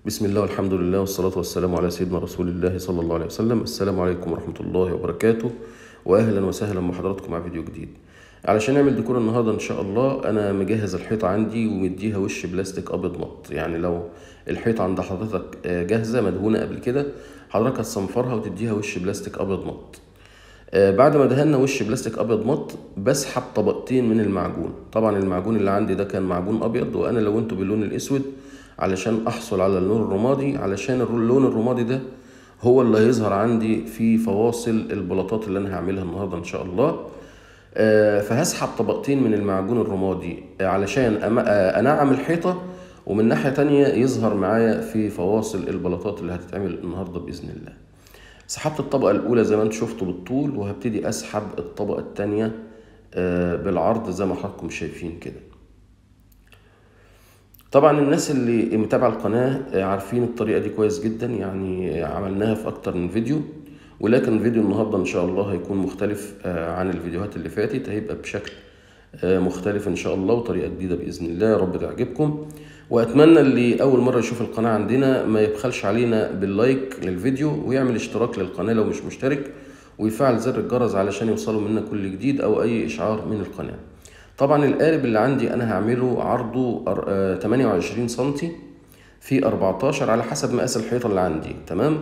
بسم الله والحمد لله والصلاة والسلام على سيدنا رسول الله صلى الله عليه وسلم السلام عليكم ورحمة الله وبركاته وأهلا وسهلا بحضراتكم مع فيديو جديد علشان نعمل ديكور النهاردة إن شاء الله أنا مجهز الحيطة عندي ومديها وش بلاستيك أبيض مط يعني لو الحيطة عند حضرتك جاهزة مدهونة قبل كده حضرتك هتصنفرها وتديها وش بلاستيك أبيض مط آه، بعد ما دهنا وش بلاستيك ابيض مط بسحب طبقتين من المعجون طبعا المعجون اللي عندي ده كان معجون ابيض وانا لونته باللون الاسود علشان احصل على اللون الرمادي علشان اللون الرمادي ده هو اللي هيظهر عندي في فواصل البلاطات اللي انا هعملها النهارده ان شاء الله آه، فهسحب طبقتين من المعجون الرمادي علشان أما- آه، انعم الحيطه ومن ناحيه تانية يظهر معايا في فواصل البلاطات اللي هتتعمل النهارده باذن الله سحبت الطبقة الأولى زي ما انتم شفتوا بالطول وهبتدي أسحب الطبقة التانية آه، بالعرض زي ما حضراتكم شايفين كده طبعا الناس اللي متابعة القناة آه، عارفين الطريقة دي كويس جدا يعني آه، عملناها في أكتر من فيديو ولكن فيديو النهاردة إن شاء الله هيكون مختلف آه، عن الفيديوهات اللي فاتت هيبقى بشكل آه، مختلف إن شاء الله وطريقة جديدة بإذن الله يا رب تعجبكم وأتمنى اللي أول مرة يشوف القناة عندنا ما يبخلش علينا باللايك للفيديو ويعمل اشتراك للقناة لو مش مشترك ويفعل زر الجرس علشان يوصله منا كل جديد أو أي إشعار من القناة طبعا القالب اللي عندي أنا هعمله عرضه أر- آه، 28 سنتي في 14 على حسب مقاس الحيطة اللي عندي تمام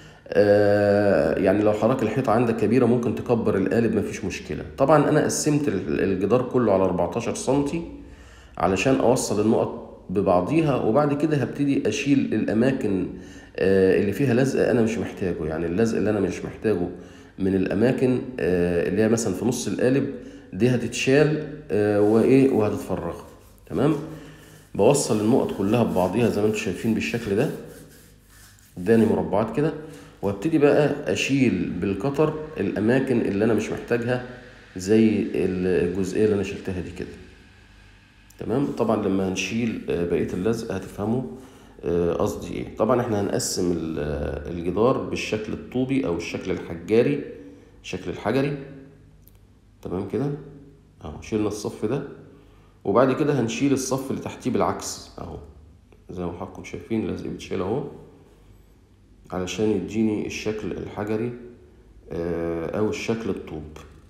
آه، يعني لو حضرتك الحيطة عندك كبيرة ممكن تكبر القالب مفيش مشكلة طبعا أنا قسمت ال- الجدار كله على 14 سنتي علشان أوصل النقط ببعضيها وبعد كده هبتدي أشيل الأماكن آه، اللي فيها لزق أنا مش محتاجه يعني اللزق اللي أنا مش محتاجه من الأماكن آه، اللي هي مثلا في نص القالب دي هتتشال آه، وإيه وهتتفرغ تمام بوصل النقط كلها ببعضيها زي ما انتم شايفين بالشكل ده اداني مربعات كده وابتدي بقى اشيل بالقطر الاماكن اللي انا مش محتاجها زي الجزئيه اللي انا شلتها دي كده تمام طبعا لما هنشيل آه، بقيه اللزق هتفهموا آه، قصدي ايه طبعا احنا هنقسم ال- آه، الجدار بالشكل الطوبي او الشكل الحجاري الشكل الحجري تمام كده اهو شيلنا الصف ده وبعد كده هنشيل الصف اللي تحتيه بالعكس اهو زي ما حضراتكم شايفين لازم بيتشيل اهو علشان يديني الشكل الحجري آه، او الشكل الطوب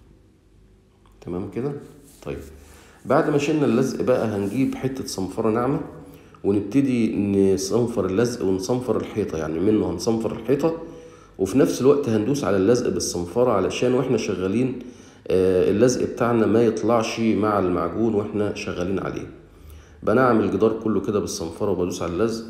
تمام كده طيب بعد ما شلنا اللزق بقى هنجيب حتة صنفرة ناعمة ونبتدي نصنفر اللزق ونصنفر الحيطة يعني منه هنصنفر الحيطة وفي نفس الوقت هندوس على اللزق بالصنفرة علشان واحنا شغالين آه، اللزق بتاعنا ما يطلعش مع المعجون واحنا شغالين عليه بنعمل الجدار كله كده بالصنفرة وبدوس على اللزق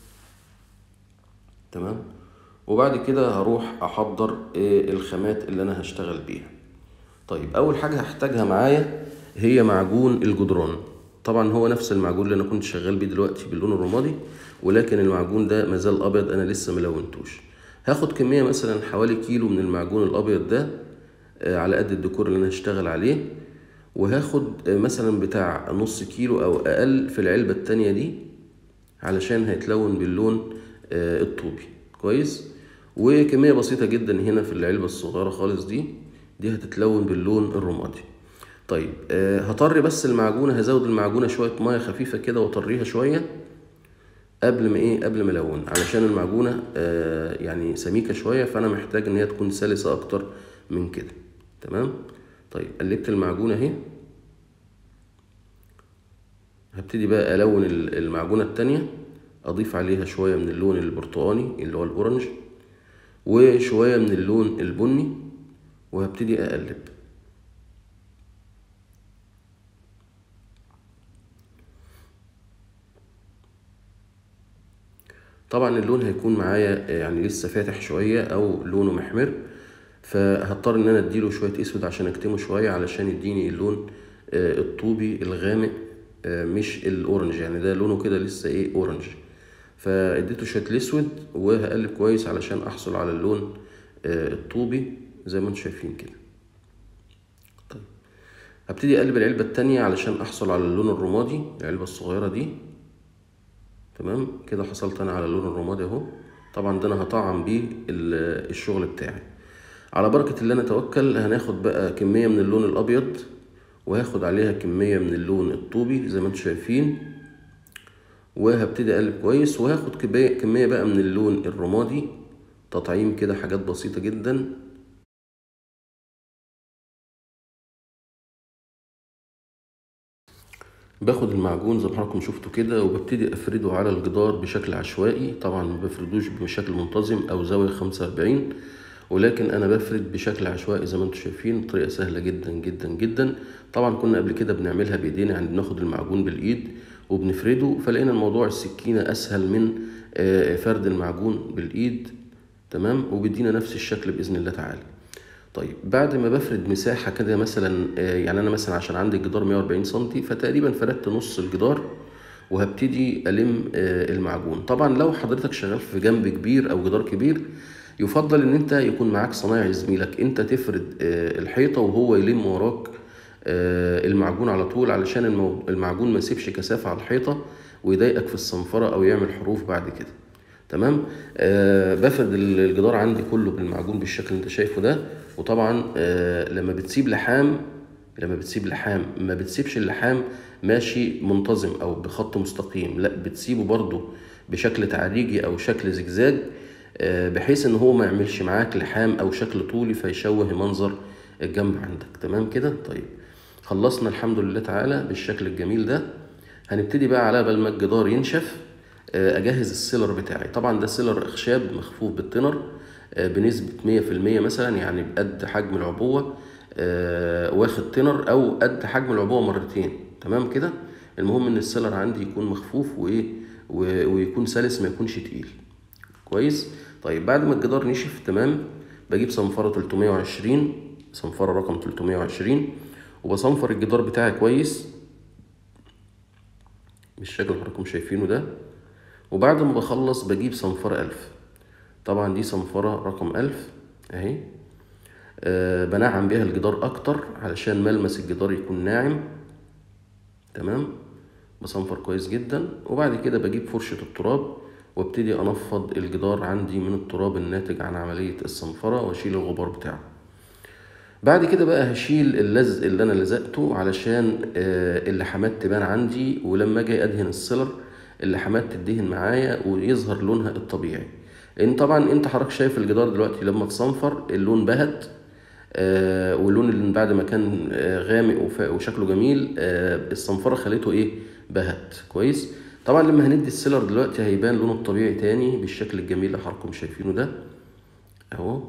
تمام وبعد كده هروح احضر آه، الخامات اللي انا هشتغل بيها طيب اول حاجه هحتاجها معايا هي معجون الجدران طبعا هو نفس المعجون اللي انا كنت شغال بيه دلوقتي باللون الرمادي ولكن المعجون ده مازال ابيض انا لسه ملونتوش هاخد كميه مثلا حوالي كيلو من المعجون الابيض ده آه، على قد الديكور اللي انا هشتغل عليه وهاخد آه، مثلا بتاع نص كيلو او اقل في العلبه التانية دي علشان هيتلون باللون آه، الطوبي كويس وكمية بسيطة جدا هنا في العلبة الصغيرة خالص دي دي هتتلون باللون الرمادي طيب آه، هطري بس المعجونة هزود المعجونة شوية مية خفيفة كده واطريها شوية قبل ما ايه قبل ما الون علشان المعجونة آه، يعني سميكة شوية فانا محتاج ان هي تكون سلسة اكتر من كده تمام طيب قلبت المعجونة اهي هبتدي بقى الون ال- المعجونة التانية اضيف عليها شوية من اللون البرتقاني اللي هو الاورنج وشوية من اللون البني وهبتدي اقلب طبعا اللون هيكون معايا يعني لسه فاتح شوية او لونه محمر فهضطر ان انا اديله شوية اسود عشان اكتمه شوية علشان يديني اللون آه، الطوبي الغامق آه، مش الاورنج يعني ده لونه كده لسه ايه اورنج فاديته شوية الاسود وهقلب كويس علشان احصل على اللون آه، الطوبي زي ما انتم شايفين كده طيب هبتدي اقلب العلبة التانية علشان احصل على اللون الرمادي العلبة الصغيرة دي تمام كده حصلت انا على اللون الرمادي اهو طبعا ده انا هطعم بيه ال- الشغل بتاعي على بركة الله نتوكل هناخد بقى كمية من اللون الابيض وهاخد عليها كمية من اللون الطوبي زي ما انتم شايفين وهبتدي اقلب كويس وهاخد كمية كمية بقى من اللون الرمادي تطعيم كده حاجات بسيطة جدا باخد المعجون زي ما حضراتكم شفتوا كده وببتدي افرده على الجدار بشكل عشوائي طبعا ما بفردوش بشكل منتظم او زاوية 45 ولكن انا بفرد بشكل عشوائي زي ما انتم شايفين طريقة سهلة جدا جدا جدا طبعا كنا قبل كده بنعملها بايدينا يعني بناخد المعجون بالايد وبنفرده فلقينا الموضوع السكينة اسهل من فرد المعجون بالايد تمام وبيدينا نفس الشكل باذن الله تعالى طيب بعد ما بفرد مساحة كده مثلا يعني أنا مثلا عشان عندي الجدار 140 سنتي فتقريبا فردت نص الجدار وهبتدي ألم المعجون طبعا لو حضرتك شغال في جنب كبير أو جدار كبير يفضل إن أنت يكون معاك صنايعي زميلك أنت تفرد الحيطة وهو يلم وراك المعجون على طول علشان المعجون ما يسيبش كثافة على الحيطة ويضايقك في الصنفرة أو يعمل حروف بعد كده تمام آه بفرد الجدار عندي كله بالمعجون بالشكل اللي انت شايفه ده وطبعا آه لما بتسيب لحام لما بتسيب لحام ما بتسيبش اللحام ماشي منتظم او بخط مستقيم لا بتسيبه برضو بشكل تعريجي او شكل زجزاج آه بحيث ان هو ما يعملش معاك لحام او شكل طولي فيشوه منظر الجنب عندك تمام كده طيب خلصنا الحمد لله تعالى بالشكل الجميل ده هنبتدي بقى على بال ما الجدار ينشف اجهز السيلر بتاعي طبعا ده سيلر اخشاب مخفوف بالتنر بنسبة 100% مثلا يعني بقد حجم العبوة واخد تنر او قد حجم العبوة مرتين تمام كده المهم ان السيلر عندي يكون مخفوف وايه ويكون سلس ما يكونش تقيل كويس طيب بعد ما الجدار نشف تمام بجيب صنفرة 320 صنفرة رقم 320 وبصنفر الجدار بتاعي كويس بالشكل اللي حضراتكم شايفينه ده وبعد ما بخلص بجيب صنفرة ألف طبعا دي صنفرة رقم ألف أهي أه بنعم بيها الجدار أكتر علشان ملمس الجدار يكون ناعم تمام بصنفر كويس جدا وبعد كده بجيب فرشة التراب وابتدي أنفض الجدار عندي من التراب الناتج عن عملية الصنفرة وأشيل الغبار بتاعه بعد كده بقى هشيل اللزق اللي أنا لزقته علشان أه اللحامات تبان عندي ولما أجي أدهن السيلر اللحامات تدهن معايا ويظهر لونها الطبيعي لان طبعا انت حضرتك شايف الجدار دلوقتي لما تصنفر اللون بهت آه واللون اللي بعد ما كان آه غامق وشكله جميل آه الصنفره خليته ايه بهت كويس طبعا لما هندي السيلر دلوقتي هيبان لونه الطبيعي تاني بالشكل الجميل اللي حضراتكم شايفينه ده اهو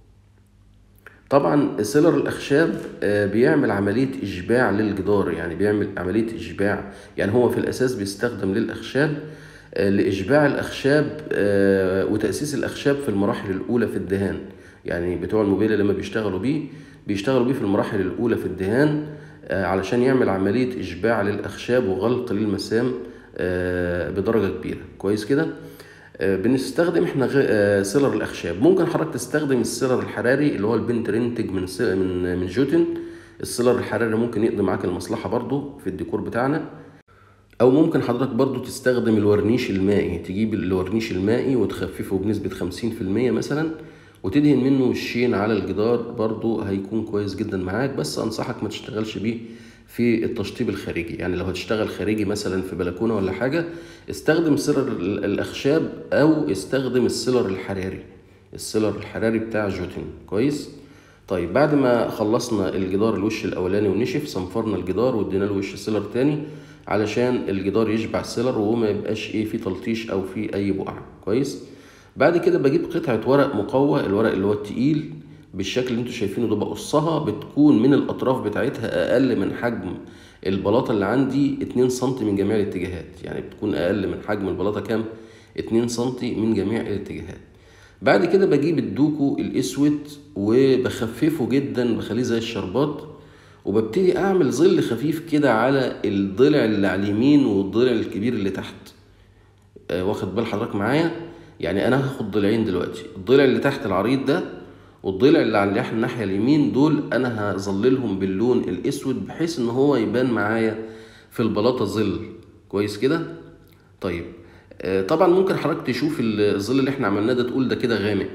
طبعا سيلر الاخشاب بيعمل عمليه اشباع للجدار يعني بيعمل عمليه اشباع يعني هو في الاساس بيستخدم للاخشاب لاشباع الاخشاب وتاسيس الاخشاب في المراحل الاولى في الدهان يعني بتوع الموبيليا لما بيشتغلوا بيه بيشتغلوا بيه في المراحل الاولى في الدهان علشان يعمل عمليه اشباع للاخشاب وغلق للمسام بدرجه كبيره كويس كده بنستخدم احنا سيلر الاخشاب ممكن حضرتك تستخدم السيلر الحراري اللي هو البنت رينتج من من من جوتن السيلر الحراري ممكن يقضي معاك المصلحه برضو في الديكور بتاعنا او ممكن حضرتك برضو تستخدم الورنيش المائي تجيب الورنيش المائي وتخففه بنسبه 50% مثلا وتدهن منه وشين على الجدار برضو هيكون كويس جدا معاك بس انصحك ما تشتغلش بيه في التشطيب الخارجي يعني لو هتشتغل خارجي مثلا في بلكونه ولا حاجه استخدم سيلر الاخشاب او استخدم السيلر الحراري السيلر الحراري بتاع جوتن كويس طيب بعد ما خلصنا الجدار الوش الاولاني ونشف صنفرنا الجدار وادينا له وش سيلر تاني علشان الجدار يشبع السيلر وما يبقاش ايه فيه تلطيش او فيه اي بقع كويس بعد كده بجيب قطعه ورق مقوى الورق اللي هو التقيل بالشكل اللي انتوا شايفينه ده بقصها بتكون من الاطراف بتاعتها اقل من حجم البلاطه اللي عندي 2 سم من جميع الاتجاهات يعني بتكون اقل من حجم البلاطه كام 2 سم من جميع الاتجاهات بعد كده بجيب الدوكو الاسود وبخففه جدا بخليه زي الشربات وببتدي اعمل ظل خفيف كده على الضلع اللي على اليمين والضلع الكبير اللي تحت آه واخد بال حضرتك معايا يعني انا هاخد ضلعين دلوقتي الضلع اللي تحت العريض ده والضلع اللي على الناحيه اليمين دول انا هظللهم باللون الاسود بحيث ان هو يبان معايا في البلاطه ظل كويس كده طيب آه طبعا ممكن حضرتك تشوف الظل اللي احنا عملناه ده تقول ده كده غامق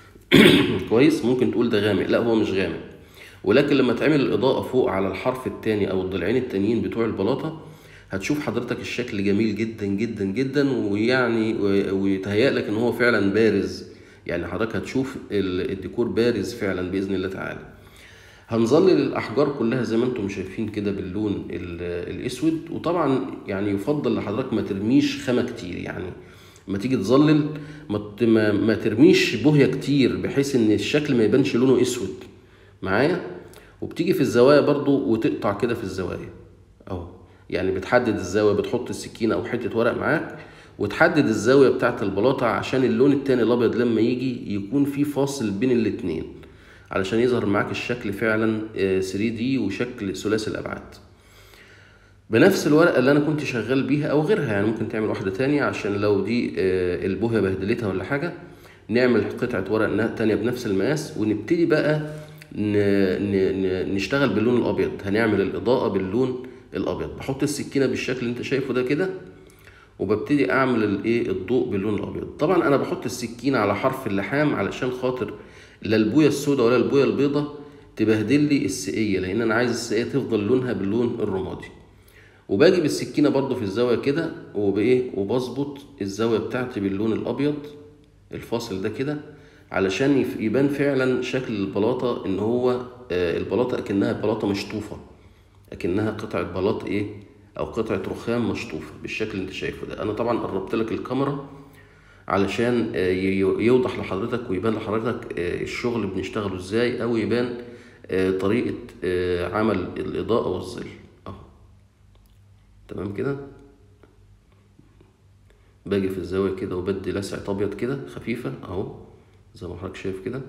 كويس ممكن تقول ده غامق لا هو مش غامق ولكن لما تعمل الاضاءه فوق على الحرف الثاني او الضلعين التانيين بتوع البلاطه هتشوف حضرتك الشكل جميل جدا جدا جدا ويعني و- ويتهيأ لك ان هو فعلا بارز يعني حضرتك هتشوف ال- الديكور بارز فعلا باذن الله تعالى هنظلل الاحجار كلها زي ما انتم شايفين كده باللون ال- الاسود وطبعا يعني يفضل لحضرتك ما ترميش خامه كتير يعني ما تيجي تظلل ما ت- ما, ما ترميش بوهيه كتير بحيث ان الشكل ما يبانش لونه اسود معايا وبتيجي في الزوايا برضو وتقطع كده في الزوايا اهو يعني بتحدد الزاويه بتحط السكينه او حته ورق معاك وتحدد الزاويه بتاعه البلاطه عشان اللون التاني الابيض لما يجي يكون في فاصل بين الاتنين علشان يظهر معاك الشكل فعلا 3 دي وشكل ثلاثي الابعاد بنفس الورقه اللي انا كنت شغال بيها او غيرها يعني ممكن تعمل واحده تانية عشان لو دي آه، البوهيه بهدلتها ولا حاجه نعمل قطعه ورق نا- تانية بنفس المقاس ونبتدي بقى ن... ن... ن... نشتغل باللون الابيض هنعمل الاضاءه باللون الابيض بحط السكينه بالشكل اللي انت شايفه ده كده وببتدي اعمل الايه الضوء باللون الابيض طبعا انا بحط السكينه على حرف اللحام علشان خاطر لا البويه السوداء ولا البويه البيضاء تبهدل لي السقيه لان انا عايز السقيه تفضل لونها باللون الرمادي وباجي بالسكينه برضو في الزاويه كده وبايه وبظبط الزاويه بتاعتي باللون الابيض الفاصل ده كده علشان يف- يبان فعلا شكل البلاطه ان هو آه، البلاطه اكنها بلاطه مشطوفه اكنها قطعه بلاط ايه او قطعه رخام مشطوفه بالشكل اللي انت شايفه ده انا طبعا قربت لك الكاميرا علشان آه، ي- يوضح لحضرتك ويبان لحضرتك آه، الشغل بنشتغله ازاي او يبان آه، طريقه آه، عمل الاضاءه والظل اهو تمام كده باجي في الزاويه كده وبدي لسعه ابيض كده خفيفه اهو زي ما حضرتك شايف كده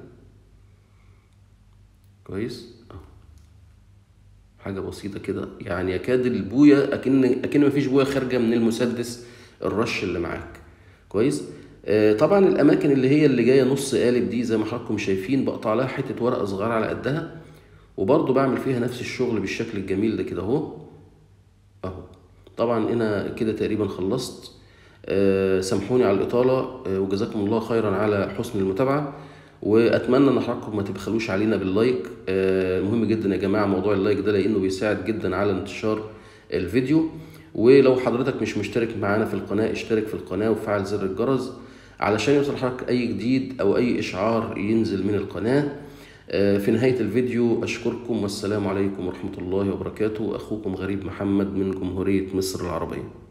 كويس اهو حاجه بسيطه كده يعني يكاد البويه اكن اكن مفيش بويه خارجه من المسدس الرش اللي معاك كويس آه طبعا الاماكن اللي هي اللي جايه نص قالب دي زي ما حضراتكم شايفين بقطع لها حته ورقه صغيره على قدها وبرضه بعمل فيها نفس الشغل بالشكل الجميل ده كده اهو اهو طبعا انا كده تقريبا خلصت آه سامحوني على الاطاله آه وجزاكم الله خيرا على حسن المتابعه واتمنى ان حضراتكم ما تبخلوش علينا باللايك آه مهم جدا يا جماعه موضوع اللايك ده لانه بيساعد جدا على انتشار الفيديو ولو حضرتك مش مشترك معانا في القناه اشترك في القناه وفعل زر الجرس علشان يوصل حضرتك اي جديد او اي اشعار ينزل من القناه آه، في نهاية الفيديو أشكركم والسلام عليكم ورحمة الله وبركاته أخوكم غريب محمد من جمهورية مصر العربية